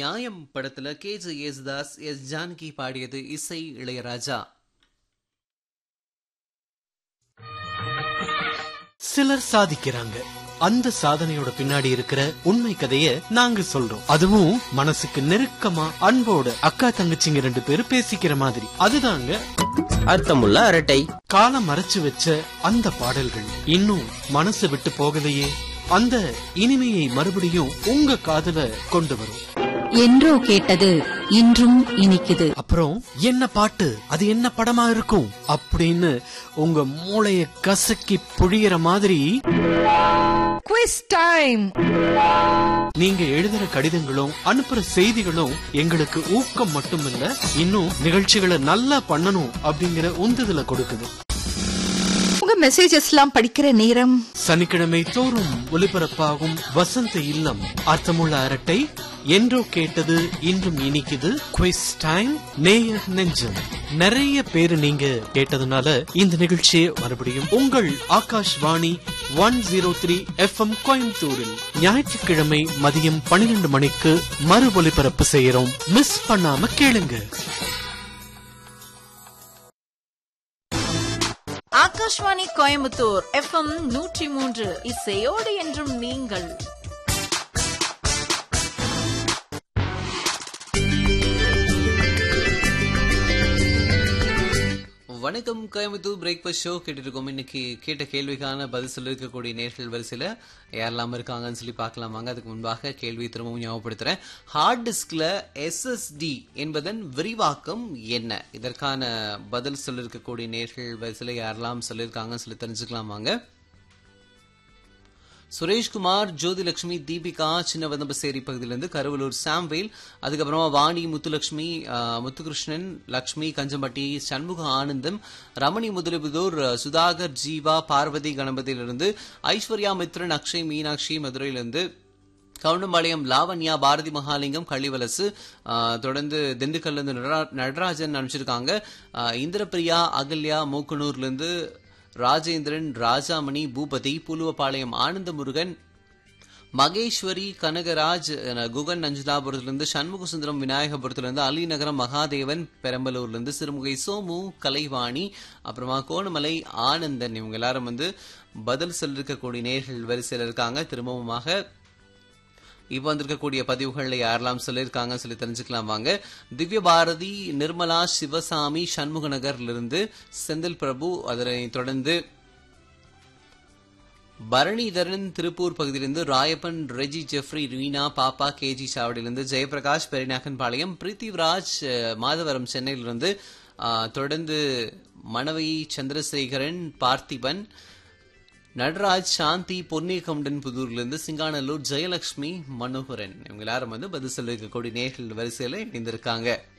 நியாயம் படத்துல K J Yesudas S Janaki பாடியது இசை இளையராஜா சிலர் சாதிக்கிறாங்க அந்த சாதனையோட பின்னாடி இருக்கிற உண்மை கதைய நாங்க சொல்றோம் அதுவும் மனசுக்கு நெருக்கமா அன்போட அக்கா தங்கச்சிங்க ரெண்டு பேரும் பேசிக்கிற மாதிரி அதுதாங்க அர்த்தமுள்ள அரட்டை காலம் மறைச்சு வச்ச அந்த பாடல்கள் இன்னும் மனசு விட்டு போகலையே அந்த இனிமையை மறுபடியும் உங்க காதுல கொண்டு வரும் என்றோ கேட்டது இன்றும் இனிக்குது அப்புறம் என்ன பாட்டு அது என்ன படமா இருக்கும் அப்படின்னு உங்க மூளைய கசக்கி புழியற மாதிரி குவிஸ் டைம் நீங்க எழுதுற கடிதங்களும் அனுப்புற செய்திகளும் எங்களுக்கு ஊக்கம் மட்டுமில்ல இன்னும் நிகழ்ச்சிகளை நல்லா பண்ணணும் அப்படிங்கிற உந்துதலை கொடுக்குது உங்க மெசேஜஸ் எல்லாம் படிக்கிற நேரம் சனிக்கிழமை தோறும் ஒலிபரப்பாகும் வசந்த இல்லம் அர்த்தமுள்ள அரட்டை என்றோ கேட்டது இன்றும் இனிக்குது குவிஸ் டைம் நேயர் நெஞ்சம் நிறைய பேரு நீங்க கேட்டதுனால இந்த நிகழ்ச்சியை மறுபடியும் உங்கள் Akashvani one zero three F M கோயம்புத்தூரில் ஞாயிற்றுக்கிழமை மதியம் பன்னிரண்டு மணிக்கு மறு ஒலிபரப்பு செய்யறோம் மிஸ் பண்ணாம கேளுங்க ஆகாஷ்வாணி கோயம்புத்தூர் எஃப்எம் நூற்றி மூன்று இசையோடு என்றும் நீங்கள் வணக்கம் கோயம்புத்தூர் பிரேக்ஃபாஸ்ட் ஷோ கேட்டுருக்கோம் இன்னைக்கு கேட்ட கேள்விக்கான பதில் சொல்லிருக்கக்கூடிய நேர்கள் வரிசையில் யாரெல்லாம் இருக்காங்கன்னு சொல்லி பார்க்கலாம் வாங்க அதுக்கு முன்பாக கேள்வி திரும்பவும் ஞாபகப்படுத்துறேன் ஹார்ட் டிஸ்க்ல எஸ்எஸ்டி என்பதன் விரிவாக்கம் என்ன இதற்கான பதில் சொல்லிருக்கக்கூடிய நேர்கள் வரிசையில் யாரெல்லாம் சொல்லியிருக்காங்கன்னு சொல்லி தெரிஞ்சுக்கலாம் வாங்க சுரேஷ்குமார் ஜோதிலட்சுமி தீபிகா சின்ன வதம்பசேரி பகுதியிலிருந்து கருவலூர் சாம்வேல் அதுக்கப்புறமா வாணி முத்துலட்சுமி ஆஹ், முத்துகிருஷ்ணன் லக்ஷ்மி கஞ்சம்பட்டி சண்முக ஆனந்தம் ரமணி முதலிபுதூர் சுதாகர் ஜீவா பார்வதி கணபதியிலிருந்து ஐஸ்வர்யா மித்ரன் அக்ஷய் மீனாட்சி மதுரையிலிருந்து கவுண்டம்பாளையம் லாவண்யா பாரதி மகாலிங்கம் கள்ளிவலசு ஆஹ், தொடர்ந்து திண்டுக்கல்ல நடரா- நடராஜன் அனுப்பிச்சிருக்காங்க ஆஹ், இந்திரபிரியா அகல்யா மூக்கனூர்லேருந்து ராஜேந்திரன் ராஜாமணி பூபதி புலுவபாளையம் ஆனந்த முருகன் மகேஸ்வரி கனகராஜ் அஹ், குகன் நஞ்சுதாபுரத்திலிருந்து சண்முக சுந்தரம் விநாயகபுரத்திலிருந்து அலிநகரம் மகாதேவன் பெரம்பலூர்லேருந்து சிறுமுகை சோமு கலைவாணி அப்புறமா கோணமலை ஆனந்தன் இவங்க எல்லாரும் வந்து பதில் சொல்லிருக்கக்கூடிய நேர்கள் வரிசையில் இருக்காங்க திரும்பவுமாக இப்போ வந்திருக்கக்கூடிய பதிவுகளில் யாரெல்லாம் சொல்லியிருக்காங்கன்னு சொல்லி தெரிஞ்சுக்கலாம் வாங்க திவ்ய பாரதி நிர்மலா சிவசாமி சண்முக நகர்லிருந்து செந்தில் பிரபு அதனை தொடர்ந்து பரணிதரன் திருப்பூர் பகுதியிலிருந்து ராயப்பன் ரெஜி ஜெஃப்ரி ரீனா பாப்பா கேஜி சாவடியிலிருந்து ஜெயபிரகாஷ் பெரிநாக்கன்பாளையம் பிரித்திவ்ராஜ் அஹ், மாதவரம் சென்னையிலிருந்து அஹ், தொடர்ந்து மணவை சந்திரசேகரன் பார்த்திபன் நடராஜ் சாந்தி பொன்னியகவுண்டன் புதூர்லேருந்து சிங்கானல்லூர் ஜெயலட்சுமி மனோகரன் இவங்க எல்லாரும் வந்து பதில் சொல்லிருக்கக்கூடிய நேர்கள் வரிசையில் இணைந்திருக்காங்க